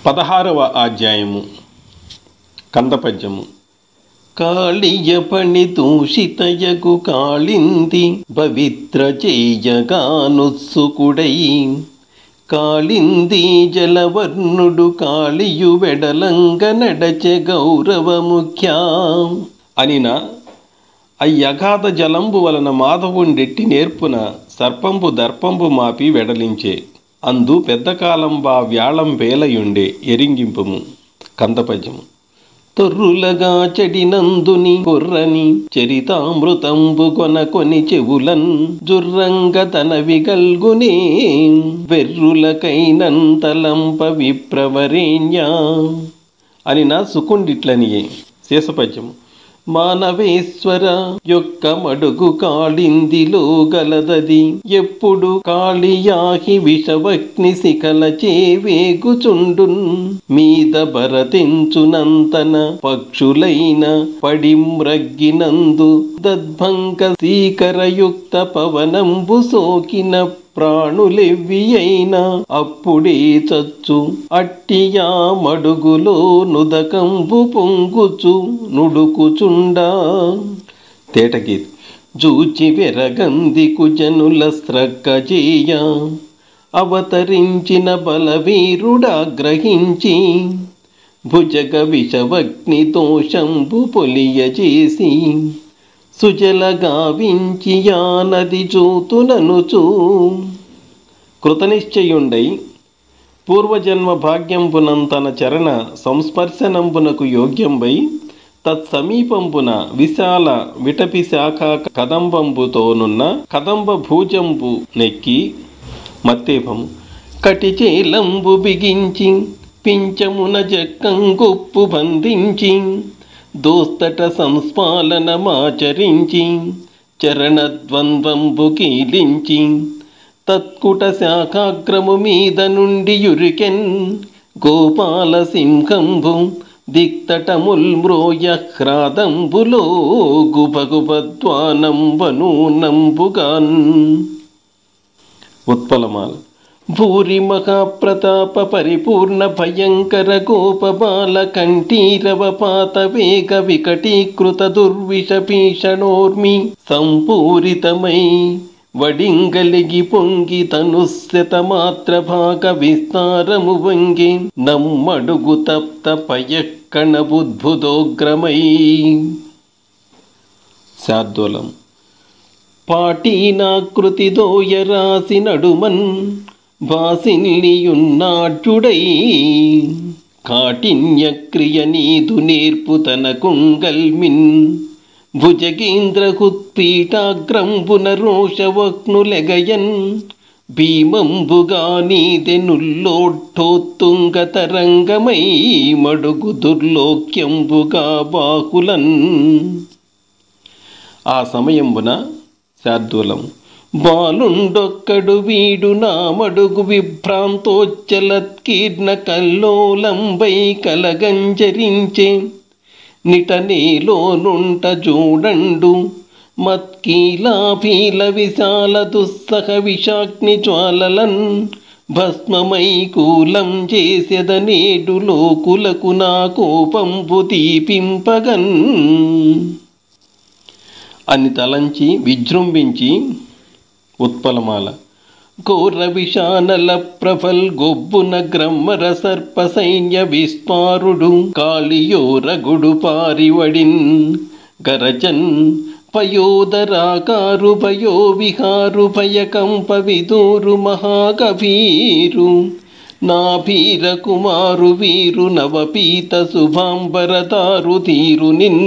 పదహారవ అధ్యాయము కందపద్యము కాళియ పణి దూషితయగు కాళింది పవిత్ర చేయగానుత్సుకుడై కాళింది జలవర్ణుడు కాళియు వెడలంగ నడచె గౌరవ ముఖ్య అనిన అయ్యగాధ జలంబు వలన మాధవుండెట్టి నేర్పున సర్పంబు దర్పంబు మాపి వెడలించే అందు పెద్ద కాలంబా వ్యాళం వేలయుండే ఎరింగింపుము కందపద్యము తొర్రులగా చెడినందుని కొర్రని చరితామృతంబు కొనకొని చెవులన్ జుర్రంగ తనవి గల్గునే వెర్రులకైనంతలంప విప్రవరేణ్య అని నా సుకుండిట్లనియే శేషపద్యము మానవేశ్వర యొక్క మడుగు కాళిందిలో గలదది ఎప్పుడు కాళియాహి విషవగ్ని శిఖల చేవేగుచుండున్ మీద భరతించునంతన పక్షులైన పడిమ్రగ్గినందు దద్భంగ సీకరయుక్త పవనంబు సోకిన ప్రాణులెవ్వి అయినా అప్పుడే చచ్చు అట్టియా మడుగులో నుదకంబు పొంగుచు నుడుకుచుండా తేటగీతి జూచి వెరగంది కుజనుల స్రక్క చేయ అవతరించిన బలవీరుడా గ్రహించి భుజగ విషవగ్ని దోషంబు పొలియచేసి సుజలగావించి యానది చూతుననుచూ కృతనిశ్చయుండై పూర్వజన్మ భాగ్యంబునంతన చరణ సంస్పర్శనంబునకు యోగ్యంబై తత్సమీపంబున విశాల విటపి శాఖ కదంబంబుతోనున్న కదంబ భూజంబు నెక్కి మత్తేపము కటిచేలంబు బిగించి పించమున జక్కంగుప్పు బంధించి దోస్తట సంస్పాలనమాచరించి చరణద్వంద్వంబు కీలించి తత్కుట శాఖాగ్రము మీద నుండి యురికెన్ గోపాల సింహంబు దిక్తటముల్మ్రోయ హ్రాదంబులో గుబగుబద్వానంబనూనంబుగాన్ ఉత్పలమాల భూరి మహాప్రతాప పరిపూర్ణ భయంకర గోపబాల కంఠీరవ పాత వేగ వికటీకృత దుర్విష భీషణోర్మి సంపూరితమై వడింగలిగి పొంగి తనుస్యత మాత్ర భాగ విస్తారము వంగి నమ్మడుగు తప్త పయక్కణ బుద్భుదోగ్రమై శాద్వలం పాటీనాకృతి దోయ రాసి నడుమన్ వాసిల్లియున్నాడ్యుడై కాఠిన్యక్రియ నీదు నేర్పు తన కుంగల్మిన్ భుజగేంద్రహుత్పీఠాగ్రంబున రోషవక్నులెగయన్ భీమంబుగా నీదెనుల్లోట్టోత్తుంగ తరంగమై మడుగు దుర్లోక్యంబుగా బాహులన్ ఆ సమయంబున శార్దూలం బాలుండొక్కడు వీడు నామడుగు విభ్రాంతోచ్చలత్కీర్ణ కల్లోలంబై కలగంజరించే నిటనేలోనుంట చూడండు మత్కీలాభీల విశాల దుస్సహ విషాగ్ని జ్వాలలన్ భస్మమై కూలం చేసెద నేడు లోకులకు నా కోపంబు దీపింపగన్ అని తలంచి విజృంభించి ఉత్పలమాల ఘోర విషానల ప్రఫల్ గొబ్బున గ్రమ్మర సర్ప సైన్య విస్పారుడు కాళియోరగుడు పారివడిన్ గరజన్ పయోదరాకారు భయో విహారు భయకంప విదూరు మహాకవీరు నాభీర కుమారు వీరు నవపీత శుభాంబరదారు తీరు నిన్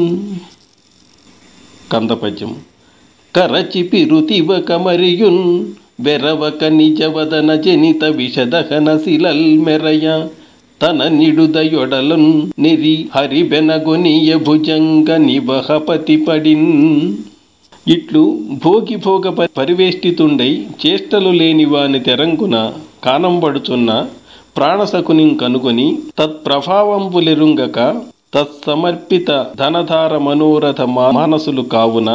కందపద్యం కరచి పిరుతివ కమరియున్ వెరవక నిజవదన జనిత విషదహన శిలల్ మెరయ తన నిడుదయొడలున్ నిరి హరిబెనగొనియ భుజంగ నివహపతి పడిన్ ఇట్లు భోగి భోగ ప- పరివేష్టితుండై చేష్టలు లేని వాని తెరంగున కానంబడుచున్న ప్రాణసకుని కనుగొని తత్ప్రభావంబులెరుంగక తత్సమర్పిత ధనధార మనోరథ మా- మానసులు కావున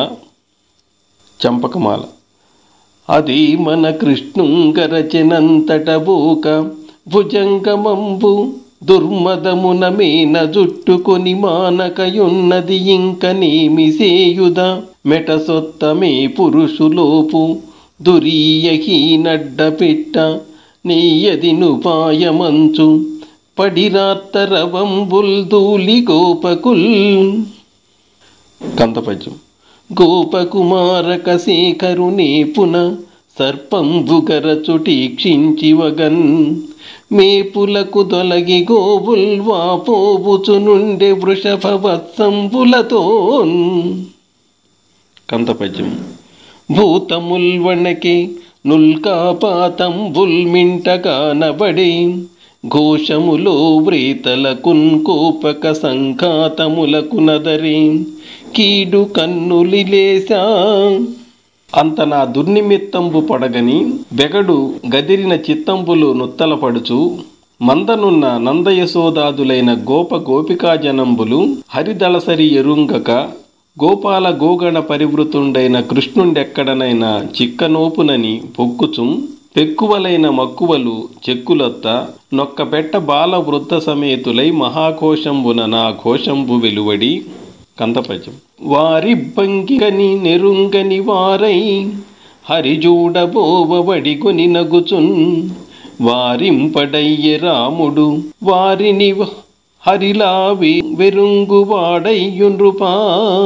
చంపకమాల అది మన కృష్ణుంగరచనంతట బోక భుజంగమంబు దుర్మదమున మేన జుట్టుకొని మానకయున్నది ఇంక నేమిసేయుద మెటసొత్తమే పురుషులోపు దురీయహీనడ్డ పెట్ట నెయ్యదినుపాయమంచు పడిరాత్తరవంబుల్ దూలి గోపకుల్ కంతపద్యం గోపకుమారక శేఖరునే పున సర్పంబుగరచుటీక్షించి వగన్ మేపులకు దొలగి గోవుల్ వాపోబుచు నుండే వృషభ వత్సంబులతోన్ కంతపద్యం భూతముల్ వణకే నుల్కాపాతంబుల్ మింట కానబడే ఘోషములో వ్రేతలకున్ కోపక సంఘాతములకు నదరే కీడు కన్నులిలేసా అంత నా దుర్నిమిత్తంబు పడగని బెగడు గదిరిన చిత్తంబులు నుత్తలపడుచు మందనున్న నందయశోదాదులైన గోప గోపికాజనంబులు హరిదళసరి ఎరుంగక గోపాల గోగణ పరివృతుండైన కృష్ణుండెక్కడనైనా చిక్కనోపునని పొక్కుచుం పెక్కువలైన మక్కువలు చెక్కులొత్త నొక్కపెట్ట బాల వృద్ధ సమేతులై మహాకోశంబున నా ఘోషంబు వెలువడి కంతపద్యం వారి బంగిగని నెరుంగని వారై హరిజూడబోవబడి కొని నగుచున్ వారింపడయ్యె రాముడు వారిని వ- హరిలా వె- వెరుంగువాడయ్యునృపా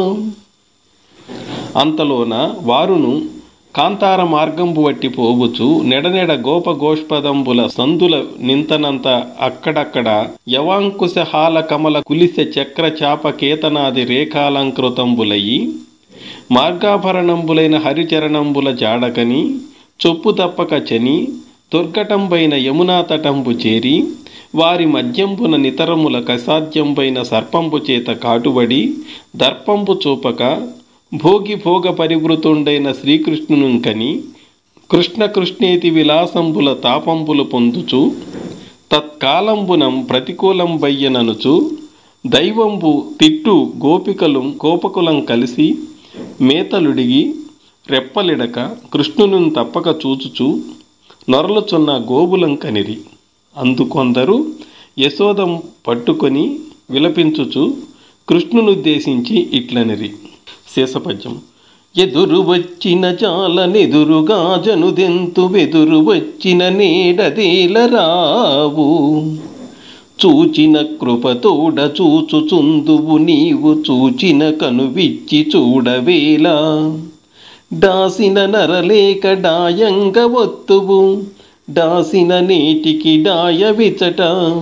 అంతలోన వారును కాంతార మార్గంబు వట్టి పోవుచు నెడనెడ గోప గోష్పదంబుల సందుల నింతనంత అక్కడక్కడ యవాంకుశ హాల కమల కులిసె చక్ర చాప కేతనాది రేఖాలంకృతంబులయి మార్గాభరణంబులైన హరిచరణంబుల జాడకని చొప్పు తప్పక చని దుర్ఘటంబైన యమునా తటంబు చేరి వారి మధ్యంబున నితరముల కసాధ్యంబైన సర్పంబు చేత కాటుబడి దర్పంబు చూపక భోగి భోగ పరివృతుండైన శ్రీకృష్ణును కని కృష్ణ కృష్ణేతి విలాసంబుల తాపంబులు పొందుచు తత్కాలంబునం ప్రతికూలం బయ్యననుచు దైవంబు తిట్టు గోపికలు గోపకులం కలిసి మేతలుడిగి రెప్పలిడక కృష్ణును తప్పక చూచుచు నొరలుచున్న గోబులం కనిరి అందుకొందరు యశోదం పట్టుకొని విలపించుచు కృష్ణునుద్దేశించి ఇట్లనిరి శేషపద్యం ఎదురు వచ్చిన చాలనెదురుగా జనుదెంతు వెదురు వచ్చిన నేడదేలరావు చూచిన కృపతోడ చూచుచుందువు నీవు చూచిన కనువిచ్చి చూడవేలా డాసిన నరలేక డాయంగ ఒత్తువు డాసిన నేటికి డాయ విచట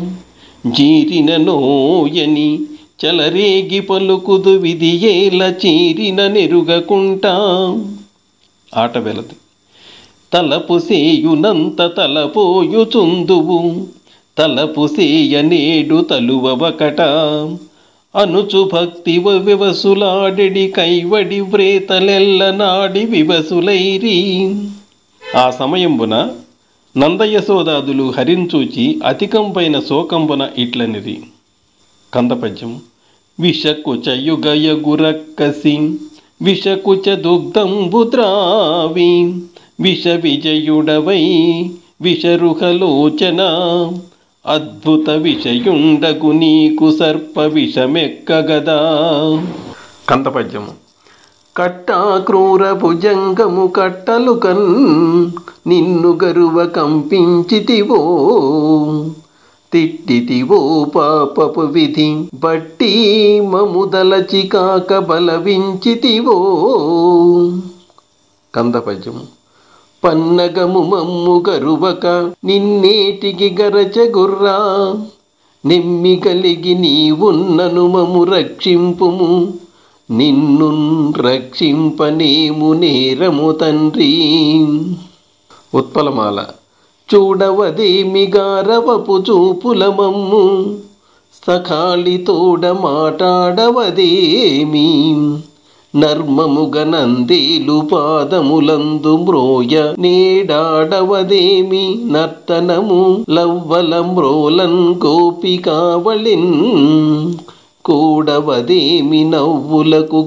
జీరిన నోయని చలరేగి పలుకుదు విధి ఏల చీరిన నెరుగకుంటా ఆట వెలది తలపు సేయునంత తలపోయుచుందువు తలపు సేయ నేడు తలువవకట అనుచు భక్తి వివసులాడెడి కైవడి వ్రేతలెల్ల నాడి వివసులైరి ఆ సమయంబున నందయశోదాదులు హరించూచి అధికంపైన శోకంబున ఇట్లనిది కందపద్యం విషకుచ యుగయగురక్కసి విషకుచ దుగ్ధంబు ద్రావి విష విజయుడవై విషరుహలోచన అద్భుత విషయుండగు నీకు సర్ప విషమెక్కగదా కందపద్యము కట్టా క్రూర భుజంగము కట్టలు కన్ నిన్ను గరువ కంపించితివో తిట్టితివో పాపపు విధి బట్టి మముదలచి కాక బలవించితివో కందపద్యము పన్నగము మమ్ము గరువక నిన్నేటికి గరచగుర్రా నెమ్మి కలిగి నీవున్నను మము రక్షింపుము నిన్ను రక్షింపనేము నేరము తండ్రి ఉత్పలమాల చూడవదేమి గారవపు చూపుల మమ్ము సఖాళితోడ మాటాడవదేమి నర్మముగనందేలు పాదములందు మ్రోయ నేడాడవదేమి నర్తనము లవ్వల మ్రోలన్ గోపికావళిన్ కూడవదేమి నవ్వులకు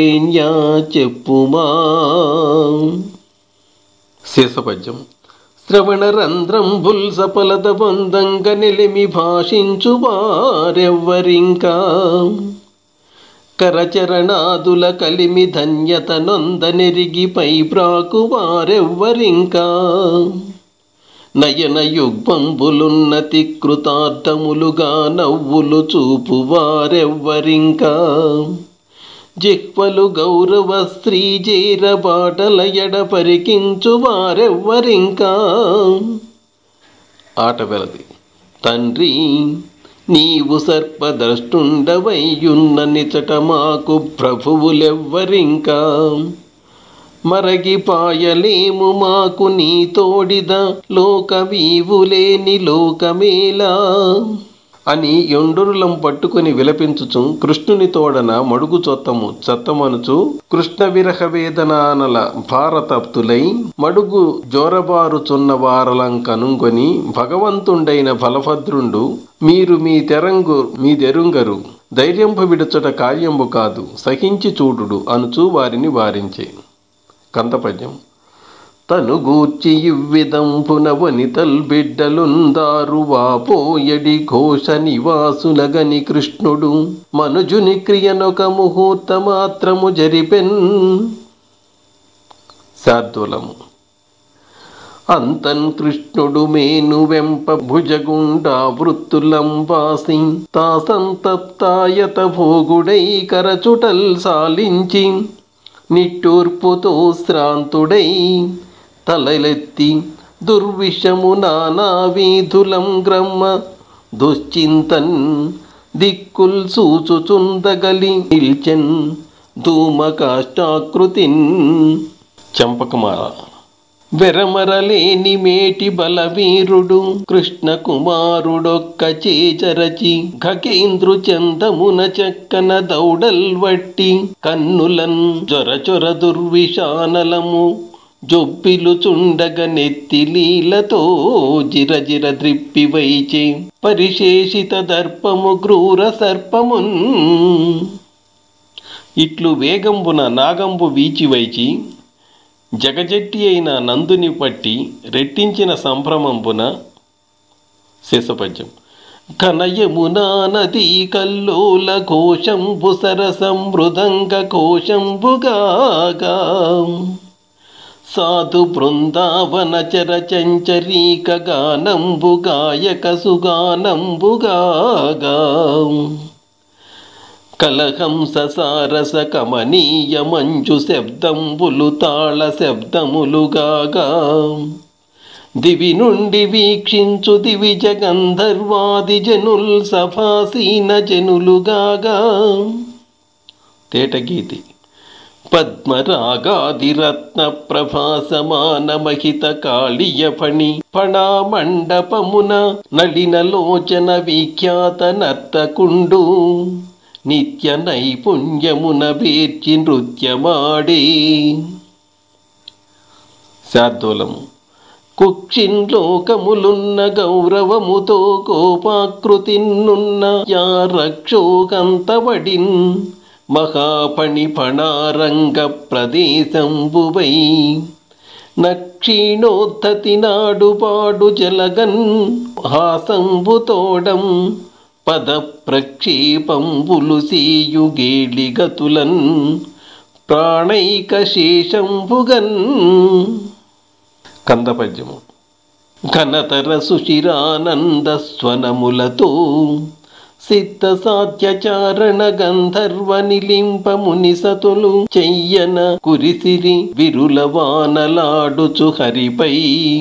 గోపకుమారవరేణ్యా చెప్పుమా శేషపద్యం శ్రవణరంధ్రంబుల్ సఫలత పొందంగ నిలిమి భాషించు వారెవ్వరింకా కరచరణాదుల కలిమి ధన్యత నొందనెరిగి పై ప్రాకు వారెవ్వరింకా నయన యుగ్మంబులున్నతి కృతార్థములుగా నవ్వులు చూపు వారెవ్వరింకా జిక్వలు గౌరవ స్త్రీ జేర బాటల ఎడ పరికించు వారెవ్వరింకా ఆట వెలది తండ్రి నీవు సర్పద్రష్టుండవయ్యున్న నిచట మాకు ప్రభువులెవ్వరింకా మరగిపాయలేము మాకు నీ తోడిద లోకవీవులేని లోకమేలా అని ఎండురులం పట్టుకుని విలపించుచు కృష్ణుని తోడన మడుగు చొత్తము చత్తమనుచు కృష్ణ విరహ వేదనానల భారతప్తులై మడుగు జోరబారుచున్న వారలం కనుంగొని భగవంతుండైన బలభద్రుండు మీరు మీ తెరంగు మీ దెరుంగరు ధైర్యంపు విడుచుట కార్యంబు కాదు సహించి చూడుడు అనుచు వారిని వారించే కందపద్యం తను గూర్చి ఇవ్విదంపునవని తల్బిడ్డలుందారు వాపోయడి ఘోష నివాసులగని కృష్ణుడు మనుజుని క్రియనొక ముహూర్త మాత్రము జరిపెన్ శార్దూలము అంతన్ కృష్ణుడు మేను వెంప భుజగుండా వృత్తులంబాసి తా సంతప్తాయత భోగుడై కరచుటల్ సాలించి నిట్టూర్పుతో శ్రాంతుడై తలలెత్తి దుర్విషము నానా వీధులం గ్రమ్మ దుశ్చింతన్ దిక్కుల్ సూచుచుందగలి నిల్చెన్ ధూమకాష్టాకృతిన్ చంపకమాల వెరమరలేని మేటి బలవీరుడు కృష్ణ కుమారుడొక్క చేచరచి ఖకేంద్రు చందమున చెక్కన దౌడల్ వట్టి కన్నులన్ జొర చొర దుర్విషానలము జొప్పిలు చుండగ నెత్తి లీలతో జిరజిర ద్రిప్పి వైచే పరిశేషిత దర్పము క్రూర సర్పమున్ ఇట్లు వేగంబున నాగంబు వీచి వైచి జగజెట్టి అయిన నందుని పట్టి రెట్టించిన సంభ్రమంబున శేషపద్యం కనయమునా నదీ కల్లోల కోశంబు సరసం మృదంగ కోశంబుగాగా సాధు బృందావన చర చంచరీక గానంబు గాయక సుగానంబుగాగా కలహంస సారస కమనీయ మంచు శబ్దంబులు తాళ శబ్దములుగాగా దివి నుండి వీక్షించు దివి జగంధర్వాది జనుల్ సభాసీన జనులుగాగా తేటగీతి పద్మరాగాదిరత్న ప్రభాసమాన మహిత కాళియ ఫణి ఫణా మండపమున నళిన లోచన విఖ్యాత నర్తకుండు నిత్య నైపుణ్యమున వేర్చి నృత్యమాడే శార్దూలము కుక్షిన్ లోకములున్న గౌరవముతో కోపాకృతిన్నున్న యా రక్షోకంతవడిన్ మహాపణి ఫణారంగ ప్రదేశంబువై నక్షీణోద్ధతి నాడు పాడు జలగన్ హాసంబుతోడం పద ప్రక్షేపంబులు సేయుగేళిగతులన్ ప్రాణైక శేషంబుగన్ కందపద్యము ఘనతర సుశిరానంద స్వనములతో సిద్ధ సాధ్యచారణ గంధర్వ నిలింప మునిసతులు చెయ్యన కురిసిరి విరుల వానలాడుచు హరిపై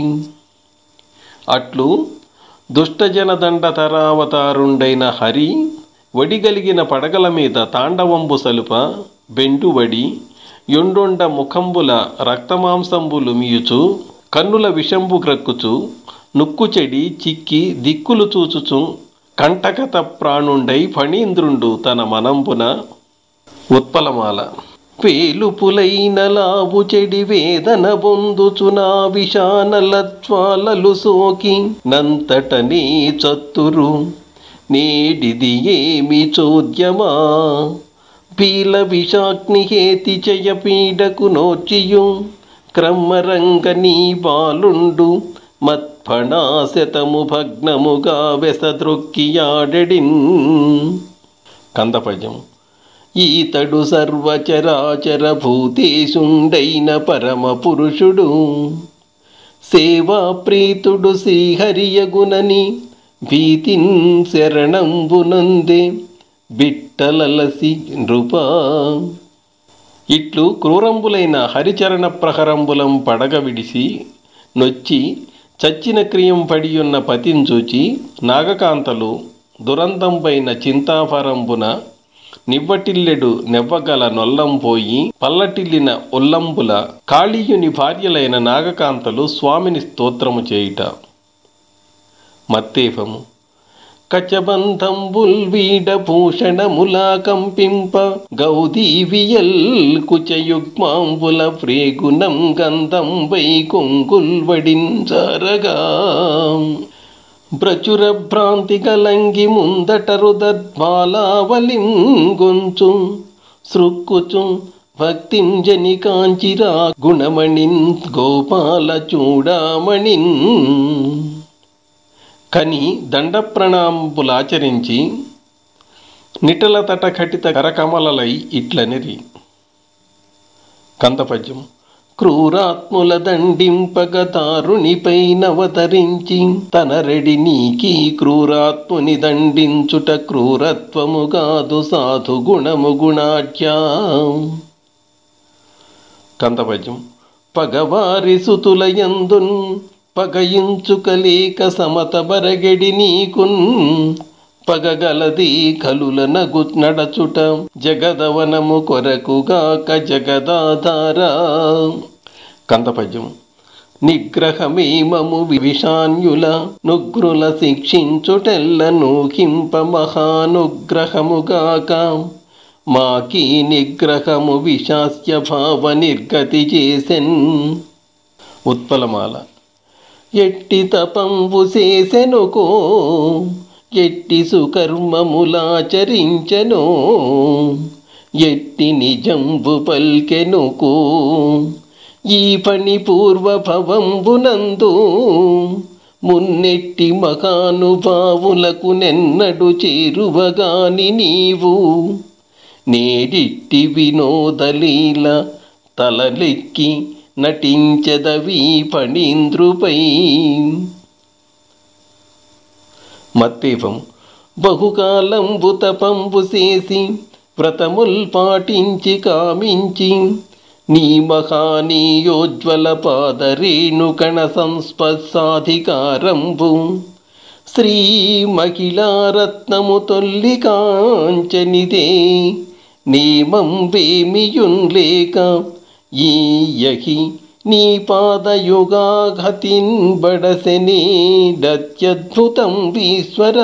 అట్లు దుష్టజనదండ తరావతారుండైన హరి వడిగలిగిన పడగల మీద తాండవంబు సలుప బెండువడి యొండొండ ముఖంబుల రక్తమాంసంబులు మియుచు కన్నుల విషంబు గ్రక్కుచు నుక్కు చెడి చిక్కి దిక్కులు చూచుచు కంటకత ప్రాణుండై ఫణీంద్రుండు తన మనంబున ఉత్పలమాల పేలుపులైన లావు చెడి వేదన బొందుచునా విషానలత్వాలలు సోకి నంతటనే చత్తురు నేడిది ఏమి చోద్యమా పీల విషాగ్ని హేతి చయ పీడకు నోచియు క్రమరంగ నీ బాలుండు మత్ఫణాశతము భగ్నముగా వెసదృక్కియాడెడిన్ కందపద్యం ఈతడు సర్వచరాచర భూతేశుండైన పరమ పురుషుడు సేవా ప్రీతుడు శ్రీహరియగునని భీతిన్ శరణంబునందే బిట్టలలసి నృపా ఇట్లు క్రూరంబులైన హరిచరణ ప్రహరంబులం పడగ విడిసి నొచ్చి చచ్చిన క్రియం పడియున్న పతించూచి నాగకాంతలు దురంతంపైన చింతాఫరంబున నివ్వటిల్లెడు నెవ్వగల నొల్లంపోయి పల్లటిల్లిన ఉల్లంబుల కాళీయుని భార్యలైన నాగకాంతలు స్వామిని స్తోత్రము చేయుట మత్తేఫము కచబంధంబుల్ వీడ భూషణములా కంపింప గౌదీవియల్ కుచయుగ్మాంబుల ప్రేగుణం గంధంబై కొంగుల్ వడించరగా ప్రచుర భ్రాంతి కలంగి ముందట రుదద్వాలావలిం గొంచు సృక్కుచు భక్తిం జని కాంచిరా గుణమణిన్ గోపాల చూడామణిన్ కని దండ ప్రణాంబులాచరించి నిటల తటఖటిత కరకమలలై ఇట్లనిరి కందపద్యం క్రూరాత్ముల దండింపగ తారునిపై నవతరించి తన రెడి నీకి క్రూరాత్ముని దండించుట క్రూరత్వముగాదు సాధు గుణము గుణాఢ్యా కందపద్యం పగవారి సుతుల యందున్ పగయించుకలేక సమత బరగెడి నీకున్ పగగలది కలుల నగు నడచుట జగదవనము కొరకుగాక జగదాధార కందపద్యం నిగ్రహమేమము విషాన్యుల నుగ్రుల శిక్షించుటెల్ల నూహింప మహానుగ్రహముగాక మాకీ నిగ్రహము విశాస్య భావ నిర్గతి చేసెన్ ఉత్పలమాల ఎట్టి తపంబు చేసెనుకో ఎట్టి సుకర్మములాచరించెనో ఎట్టి నిజంబు పల్కెనుకో ఈ పని పూర్వభవంబునందు మున్నెట్టి మహానుభావులకు నెన్నడు చేరువగాని నీవు నేడిట్టి వినోదలీల తలలెక్కి నటించదవీ పణీంద్రుపై మత్తేపం బహుకాలంబు తపంబు చేసి వ్రతముల్ పాటించి కామించి నీ మహానీయోజ్వల పాదరేణుకణ సంస్పర్శాధికారంబు శ్రీ మహిళారత్నము తొల్లి కాంచనిదే నియమం వేమియున్ లేక ఈ యహి నీ పాదయుగాఘతిన్ బడసెనే డత్యద్భుతం ఈశ్వరా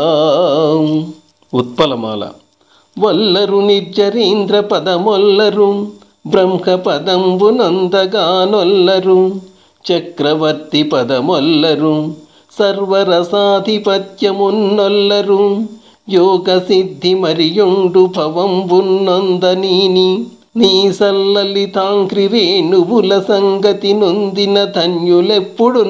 ఉత్పలమాల వల్లరు నిర్జరీంద్ర పదమొల్లరు బ్రహ్మ పదంబునందగానొల్లరు చక్రవర్తి పదమొల్లరు సర్వరసాధిపత్యమున్నొల్లరు యోగ సిద్ధి మరియుండు భవంబున్నందనీని నీ సల్లలితాంక్రి రేణువుల సంగతి నొందిన ధన్యులెప్పుడు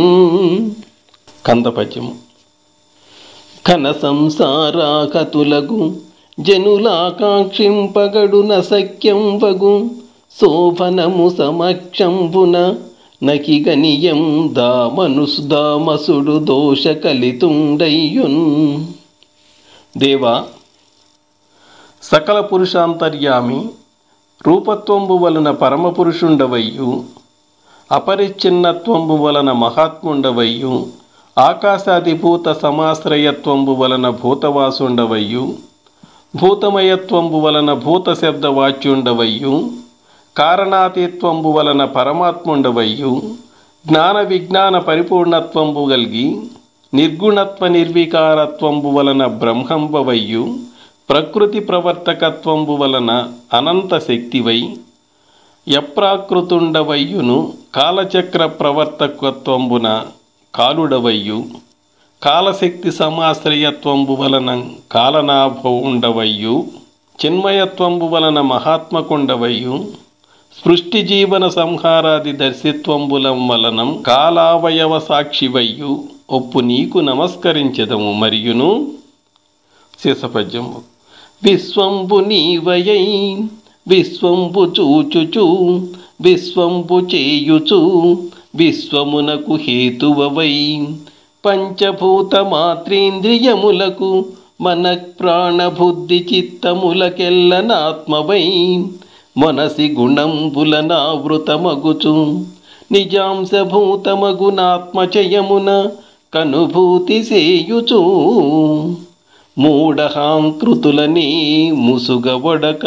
కందపద్యము ఘన సంసారాకతులగు జనులాకాంక్షింపగడు నసఖ్యంబగు శోభనము సమక్షంబున నకి గనియం దామనుసు దామసుడు దోష కలితుండయ్యున్ దేవా సకల పురుషాంతర్యామి రూపత్వంబు వలన పరమపురుషుండవయ్యు అపరిచ్ఛిన్నత్వంబు వలన మహాత్ముండవయ్యు ఆకాశాదిభూత సమాశ్రయత్వంబు వలన భూతవాసుండవయ్యు భూతమయత్వంబు వలన భూత శబ్దవాచ్యుండవయ్యు కారణాతీత్వంబు వలన పరమాత్ముండవయ్యు జ్ఞాన విజ్ఞాన పరిపూర్ణత్వంబు గల్గి నిర్గుణత్వ నిర్వికారత్వంబు వలన బ్రహ్మంబవయ్యు ప్రకృతి ప్రవర్తకత్వంబు వలన అనంత శక్తివై యప్రాకృతుండవయ్యును కాలచక్ర ప్రవర్తకత్వంబున కాలుడవయ్యు కాలశక్తి సమాశ్రయత్వంబు వలన కాలనాభవుండవయ్యు చిన్మయత్వంబు వలన మహాత్మకుండవయ్యు సృష్టి జీవన సంహారాది దర్శిత్వంబులం వలనం కాలావయవ సాక్షివయ్యు ఒప్పు నీకు నమస్కరించదము మరియును శిశపద్యము విశ్వంబు నీవయై విశ్వంబు చూచుచు విశ్వంబు చేయుచు విశ్వమునకు హేతువవై పంచభూత మాత్రేంద్రియములకు మన ప్రాణబుద్ధి చిత్తములకెల్లనాత్మవై మనసి గుణంబులనావృతమగుచు నిజాంశభూతమగునాత్మచయమున కనుభూతి సేయుచు మూఢహాంకృతులని ముసుగవడక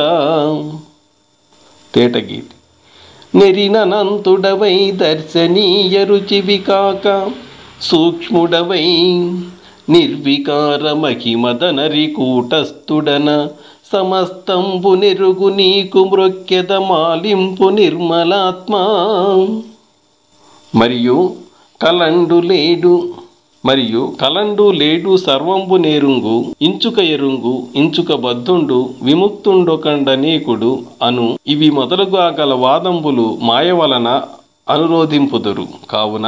తేటగీతి నెరిననంతుడవై దర్శనీయ రుచివి కాక సూక్ష్ముడవై నిర్వికార మహిమదనరి కూటస్థుడన సమస్తంబు నెరుగు నీకు మృక్యద మాలింపు నిర్మలాత్మ మరియు కలండు లేడు మరియు కలండు లేడు సర్వంబు నేరుంగు ఇంచుక ఎరుంగు ఇంచుక బద్ధుండు విముక్తుండొకండనేకుడు అను ఇవి మొదలుగా గల వాదంబులు మాయ వలన అనురోధింపుదురు కావున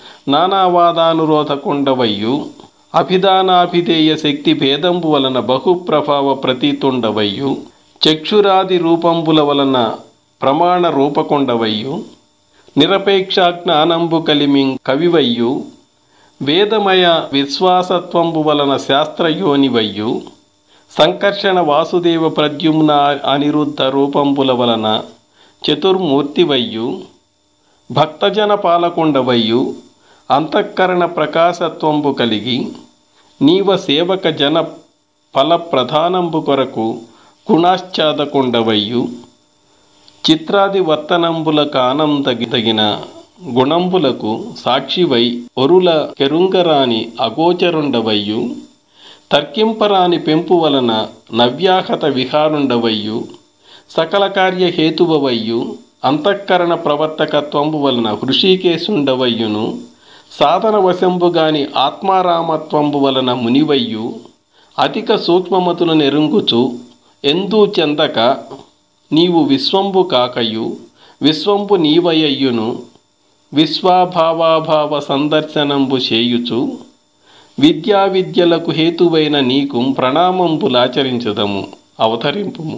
నానావాదానురోధకుండవయ్యు అభిధానాభిధేయ శక్తి భేదంబు వలన బహుప్రభావ ప్రతీతుండవయ్యు చక్షురాది రూపంబుల వలన ప్రమాణ రూపకొండవయ్యు నిరపేక్ష జ్ఞానంబు కలిమి కవివయ్యు వేదమయ విశ్వాసత్వంబు వలన శాస్త్రయోనివయ్యు సంకర్షణ వాసుదేవ ప్రద్యుమ్న అనిరుద్ధ రూపంబుల వలన చతుర్మూర్తివయ్యు భక్తజన పాలకుండవయ్యు అంతఃకరణ ప్రకాశత్వంబు కలిగి నీవ సేవక జన ఫల ప్రధానంబు కొరకు గుణాశ్చాదకుండవయ్యు చిత్రాది వర్తనంబుల కానందగిన గుణంబులకు సాక్షివై ఒరుల కెరుంగరాని అగోచరుండవయ్యు తర్కింపరాని పెంపు వలన నవ్యాహత విహారుండవయ్యు సకల కార్య హేతువవయ్యు అంతఃకరణ ప్రవర్తకత్వంబు వలన హృషికేశుండవయ్యును సాధన వశంబుగాని ఆత్మారామత్వంబు వలన మునివయ్యు అధిక సూక్ష్మమతులు నెరుంగుచు ఎందూ చెందక నీవు విశ్వంబు కాకయు విశ్వంబు నీవయ్యును విశ్వాభావాభావ సందర్శనంబు చేయుచు విద్యా విద్యలకు హేతువైన నీకు ప్రణామంబులాచరించదము అవతరింపుము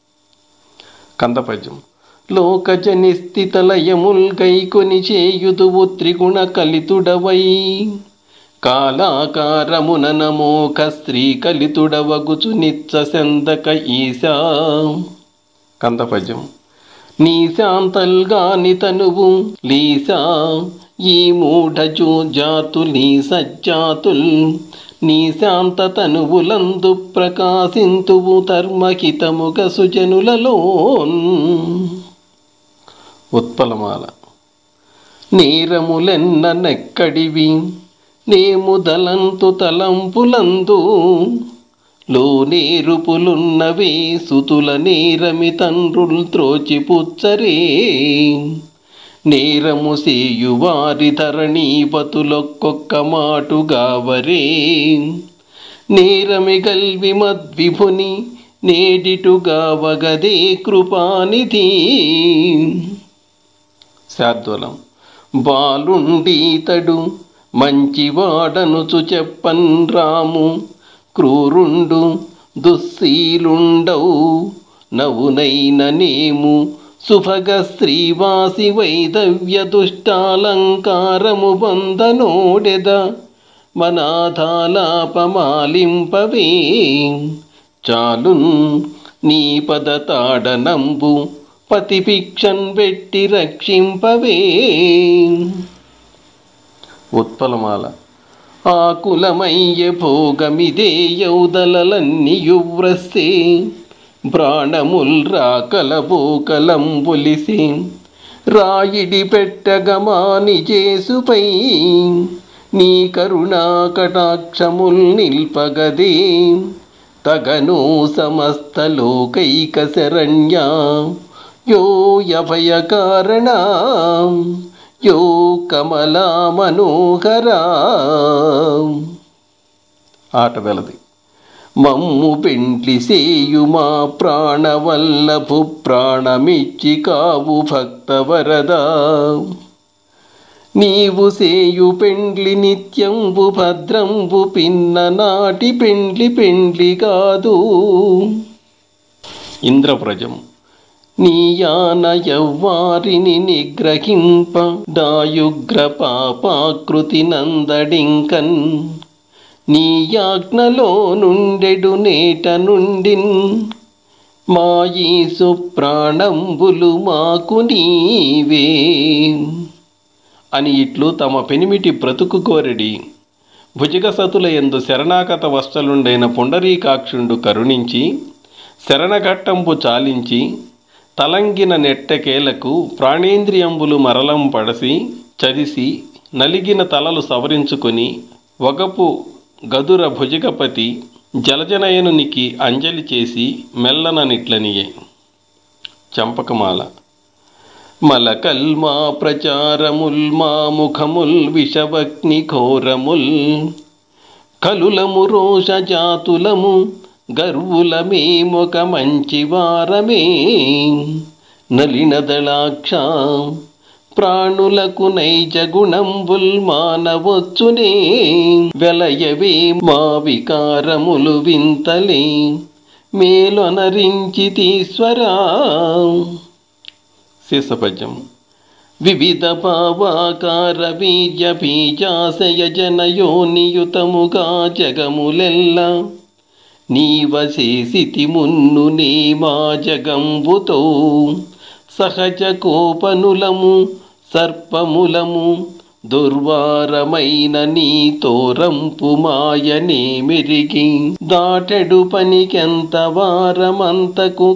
కందపద్యం లోకజని స్థితలయముల్ గైకొని చేయుదువు త్రిగుణ కలితుడవై కాలాకారమున నమోక స్త్రీ కలితుడవగుచు నిత్య సెందక ఈశా కందపద్యం నీ శాంతల్గాని తనువు లీసా ఈ మూఢజు జాతులీ సజ్జాతుల్ నీ శాంత తనువులందు ప్రకాశింతువు ధర్మహితముగ సుజనులలోన్ ఉత్పలమాల నేరములెన్న నెక్కడివి నేముదలంతు తలంపులందు లో నేరుపులున్నవే సుతుల నేరమి తండ్రుల్ త్రోచిపుచ్చరే నేరము సేయువారి ధరణీపతులొక్కొక్క మాటుగావరే నేరమి గల్వి మద్విభుని నేడిటుగావగదే కృపానిధి శాద్వలం బాలుండీతడు మంచివాడనుచు చెప్పన్ రాము క్రూరుండు దుశ్శీలుండవు నవునైన నేము సుభగ శ్రీవాసి వైదవ్య దుష్టాలంకారము బంధనోడెద మనాథాలాపమాలింపవే చాలున్ నీ పదతాడనంబు పతిభిక్షన్ వెట్టి రక్షింపవే ఉత్పలమాల ఆకులమయ్య భోగమిదే యౌదలలన్నీయువ్రస్తే ప్రాణముల్ రాకల బోకలంబులిసి రాయిడి పెట్టగమాని చేసుపై నీ కరుణా కటాక్షముల్ నిల్పగదే తగను సమస్త లోకైక శరణ్య యో యభయ కారణ యో కమలా మనోహరా ఆట వెలది మమ్ము పెండ్లి సేయు మా ప్రాణవల్లభు ప్రాణమిచ్చి కావు భక్తవరదా నీవు సేయు పెండ్లి నిత్యంబు భద్రంబు పిన్న నాటి పెండ్లి పెండ్లి కాదు ఇంద్రప్రజం నీయాన యవ్వారిని నిగ్రహింప దాయుగ్ర పాపాకృతి నందడింకన్ నీయాజ్ఞలో నుండెడు నేట నుండిన్ మాయీసు ప్రాణంబులు మాకు నీవే అని ఇట్లు తమ పెనిమిటి బ్రతుకు కోరెడి భుజగసతుల ఎందు శరణాగత వస్తలుండైన పుండరీకాక్షుండు కరుణించి శరణఘట్టంపు చాలించి తలంగిన నెట్టకేలకు ప్రాణేంద్రియంబులు మరలం పడసి చదిసి నలిగిన తలలు సవరించుకొని వగపు గదుర భుజగపతి జలజనయనునికి అంజలి చేసి మెల్లన నిట్లనియే చంపకమాల మలకల్మా ప్రచారముల్ మా ముఖముల్ విషవగ్ని ఘోరముల్ కలులము రోష జాతులము గర్వులమేమొక మంచి వారమే నలినదళాక్ష ప్రాణులకు నైజ గుణంబుల్ మానవచ్చునే వెలయవే మా వికారములు వింతలే మేలొనరించి తీశ్వరా శీర్షపద్యం వివిధ భావాకార వీర్య బీజాశయ జనయోనియుతముగా జగములెల్ల నీవశేసితి మున్ను నే మా జగంబుతో సహజ కోపనులము సర్పములము దుర్వారమైన నీ తోరంపు మాయనే మెరిగి దాటెడు పనికెంత వారమంతకు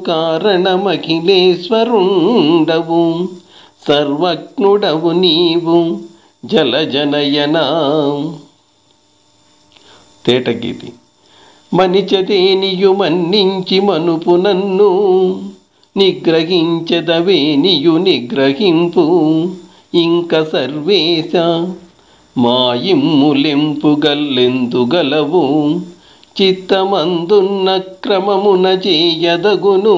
కారణమఖిలేశ్వరుండవు సర్వజ్ఞుడవు నీవు జలజనయనా తేటగీతి మనిచదేనియు మన్నించి మనుపు నన్ను నిగ్రహించదవేనియు నిగ్రహింపు ఇంక సర్వేశ మాయిమ్ములెంపు గల్లెందుగలవు చిత్తమందున్న క్రమమున చేయదగును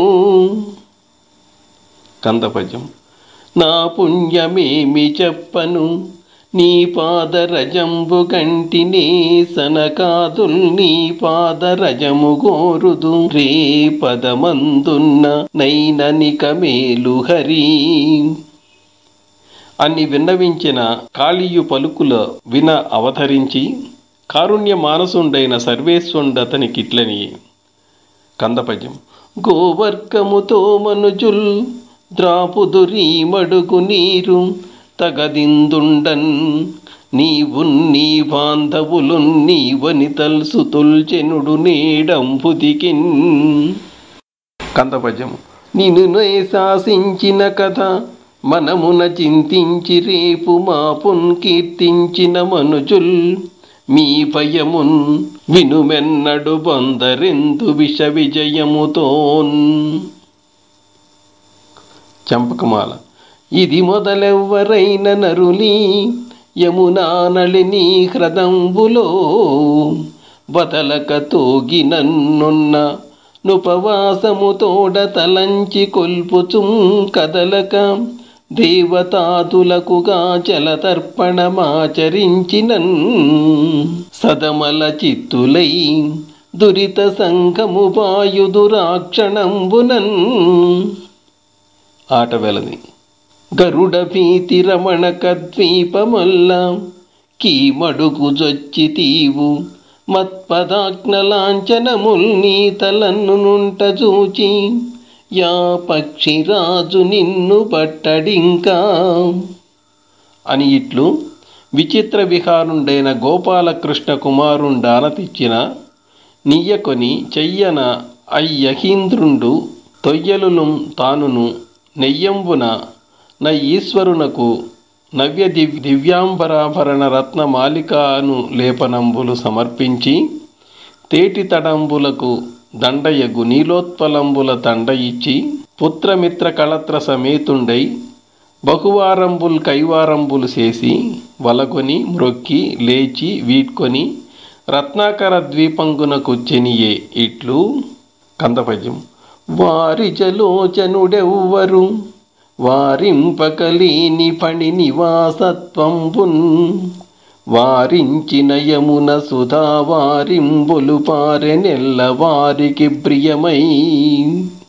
కందపద్యం నా పుణ్యమేమి చెప్పను నీ పాదరజంబు కంటినే సనకాదుల్ నీ పాదరజము గోరుదు రే పదమందున్న నైననిక మేలు హరి అని విన్నవించిన కాళీయు పలుకుల విన అవతరించి కారుణ్య మానసుండైన సర్వేశ్వరుడతనికిట్లని కందపద్యం గోవర్గముతో మనుజుల్ ద్రాపుదురీ మడుగు నీరు తగదిందుండన్ నీవు నీ బాంధవులు నీవని తల్సు తొల్చెనుడు నేడంబుదికిన్ కందపద్యం నిన్ను శాసించిన కథ మనమున చింతించి రేపు మాపున్ కీర్తించిన మనుజుల్ మీ భయమున్ వినుమెన్నడు బొందరెందు విష విజయముతోన్ చంపకమాల ఇది మొదలెవ్వరైన నరులి యమునా నళిని హ్రదంబులో బదలక తోగి నన్నున్న నుపవాసము తోడ తలంచి కొల్పుచుం కదలక దేవతాదులకుగా జలతర్పణమాచరించినన్ సదమల చిత్తులై దురిత సంఘము వాయుదురాక్షణంబునన్ ఆట వెలది గరుడ భీతి రమణ కద్వీపమల్ల కీమడుగు జొచ్చి తీవు మత్పదాజ్ఞలాంఛనముల్ నీ తలన్ను నుంట చూచి యా పక్షిరాజు నిన్ను పట్టడింకా అని ఇట్లు విచిత్ర విహారుండైన గోపాలకృష్ణ కుమారుండానతిచ్చిన నీయకొని చెయ్యన అయ్యహీంద్రుండు తొయ్యలులు తానును నెయ్యంబున న ఈశ్వరునకు నవ్య దివ్ దివ్యాంబరాభరణ రత్న మాలికాను లేపనంబులు సమర్పించి తేటి తడంబులకు దండయగు నీలోత్పలంబుల దండ ఇచ్చి పుత్రమిత్ర కళత్ర సమేతుండై బహువారంబుల్ కైవారంబులు చేసి వలకొని మ్రొక్కి లేచి వీడ్కొని రత్నాకర ద్వీపంగునకు చెనియే ఇట్లు కందపద్యం వారి చలోచనుడెవ్వరు వారింపకలేని పణి నివాసత్వంబున్ వారించిన యమున సుధా వారింబొలు పారెనెల్ల వారికి ప్రియమై